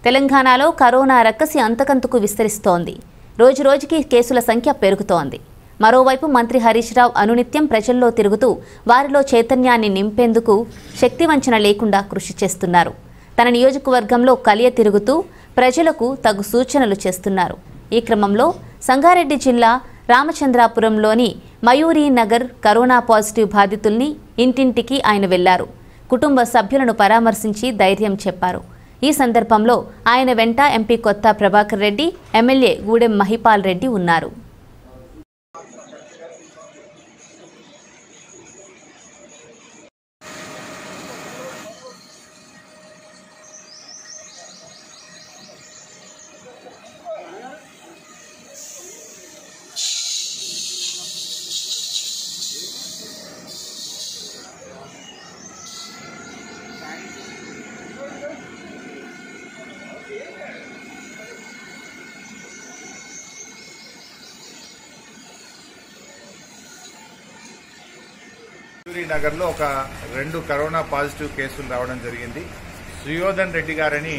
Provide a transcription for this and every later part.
తెలంగాణలో కరోనా రక్కసి అంతకంతకు విస్తరిస్తోంది రోజురోజుకి కేసుల సంఖ్య పెరుగుతోంది మరోవైపు మంత్రి హరీష్ రావు అనునిత్యం ప్రజల్లో తిరుగుతూ వారిలో చైతన్యాన్ని నింపేందుకు శక్తివంచన లేకుండా కృషి చేస్తున్నారు తన నియోజకవర్గంలో కలియ తిరుగుతూ ప్రజలకు తగు సూచనలు చేస్తున్నారు ఈ క్రమంలో సంగారెడ్డి జిల్లా రామచంద్రాపురంలోని మయూరీ నగర్ కరోనా పాజిటివ్ బాధితుల్ని ఇంటింటికి ఆయన వెళ్లారు కుటుంబ సభ్యులను పరామర్శించి ధైర్యం చెప్పారు ఈ సందర్భంలో ఆయన వెంట ఎంపీ కొత్త ప్రభాకర్ రెడ్డి ఎమ్మెల్యే గూడెం మహిపాల్ రెడ్డి ఉన్నారు సూరి నగర్లో ఒక రెండు కరోనా పాజిటివ్ కేసులు రావడం జరిగింది సుయోధన్ రెడ్డి గారని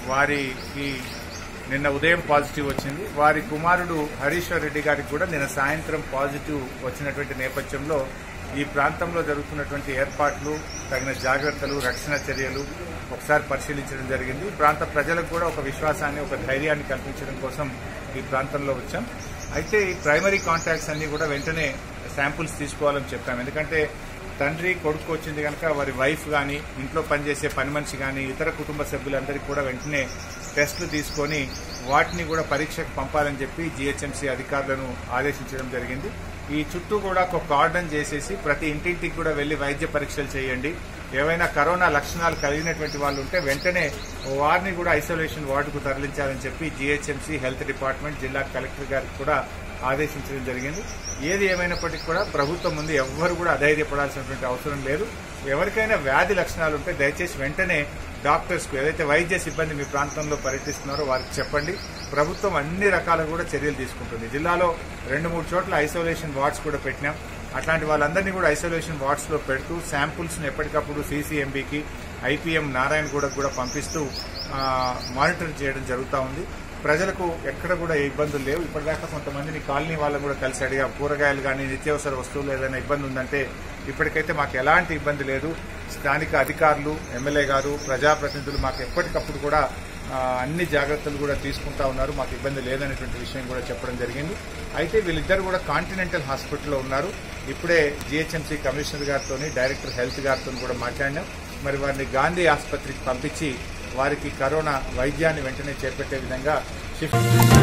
వారికి నిన్న ఉదయం పాజిటివ్ వచ్చింది వారి కుమారుడు హరీశ్వర్ రెడ్డి గారికి కూడా నిన్న సాయంత్రం పాజిటివ్ వచ్చినటువంటి నేపథ్యంలో ఈ ప్రాంతంలో జరుగుతున్నటువంటి ఏర్పాట్లు తగిన జాగ్రత్తలు రక్షణ చర్యలు ఒకసారి పరిశీలించడం జరిగింది ఈ ప్రాంత ప్రజలకు కూడా ఒక విశ్వాసాన్ని ఒక ధైర్యాన్ని కల్పించడం కోసం ఈ ప్రాంతంలో వచ్చాం అయితే ఈ ప్రైమరీ కాంటాక్ట్స్ అన్ని కూడా వెంటనే శాంపుల్స్ తీసుకోవాలని చెప్పాం ఎందుకంటే తండ్రి కొడుకు వచ్చింది కనుక వారి వైఫ్ కానీ ఇంట్లో పనిచేసే పని మనిషి కానీ ఇతర కుటుంబ సభ్యులందరికీ కూడా వెంటనే టెస్టులు తీసుకొని వాటిని కూడా పరీక్షకు పంపాలని చెప్పి జీహెచ్ఎంసీ అధికారులను ఆదేశించడం జరిగింది ఈ చుట్టూ కూడా ఒక కార్డన్ చేసేసి ప్రతి ఇంటింటికి కూడా వెళ్లి వైద్య పరీక్షలు చేయండి ఏవైనా కరోనా లక్షణాలు కలిగినటువంటి వాళ్ళు ఉంటే వెంటనే వారిని కూడా ఐసోలేషన్ వార్డుకు తరలించాలని చెప్పి జీహెచ్ఎంసీ హెల్త్ డిపార్ట్మెంట్ జిల్లా కలెక్టర్ గారికి కూడా ఆదేశించడం జరిగింది ఏది ఏమైనప్పటికీ కూడా ప్రభుత్వం ముందు ఎవ్వరు కూడా అధైర్యపడాల్సినటువంటి అవసరం లేదు ఎవరికైనా వ్యాధి లక్షణాలు ఉంటే దయచేసి వెంటనే డాక్టర్స్ కు ఏదైతే వైద్య సిబ్బంది మీ ప్రాంతంలో పర్యటిస్తున్నారో వారికి చెప్పండి ప్రభుత్వం అన్ని రకాల కూడా చర్యలు తీసుకుంటుంది జిల్లాలో రెండు మూడు చోట్ల ఐసోలేషన్ వార్డ్స్ కూడా పెట్టినాం అట్లాంటి వాళ్ళందరినీ కూడా ఐసోలేషన్ వార్డ్స్ లో పెడుతూ శాంపుల్స్ ను ఎప్పటికప్పుడు సీసీఎంబీకి ఐపీఎం నారాయణగూడకు కూడా పంపిస్తూ ఆ, మానిటర్ చేయడం జరుగుతూ ఉంది ప్రజలకు ఎక్కడ కూడా ఏ ఇబ్బందులు లేవు ఇప్పటిదాకా కొంతమందిని కాలనీ వాళ్ళని కూడా కలిసి అడిగాం కూరగాయలు కానీ నిత్యావసర వస్తువులు ఏదైనా ఇబ్బంది ఉందంటే ఇప్పటికైతే మాకు ఎలాంటి ఇబ్బంది లేదు స్థానిక అధికారులు ఎమ్మెల్యే గారు ప్రజాప్రతినిధులు మాకు ఎప్పటికప్పుడు కూడా ఆ, అన్ని జాగ్రత్తలు కూడా తీసుకుంటా ఉన్నారు మాకు ఇబ్బంది లేదనేటువంటి విషయం కూడా చెప్పడం జరిగింది అయితే వీళ్ళిద్దరు కూడా కాంటినెంటల్ హాస్పిటల్లో ఉన్నారు ఇప్పుడే జీహెచ్ఎంసీ కమిషనర్ గారితో డైరెక్టర్ హెల్త్ గారితో కూడా మాట్లాడినాం మరి వారిని గాంధీ ఆసుపత్రికి పంపించి వారికి కరోనా వైద్యాన్ని వెంటనే చేపట్టే విధంగా షిఫ్ట్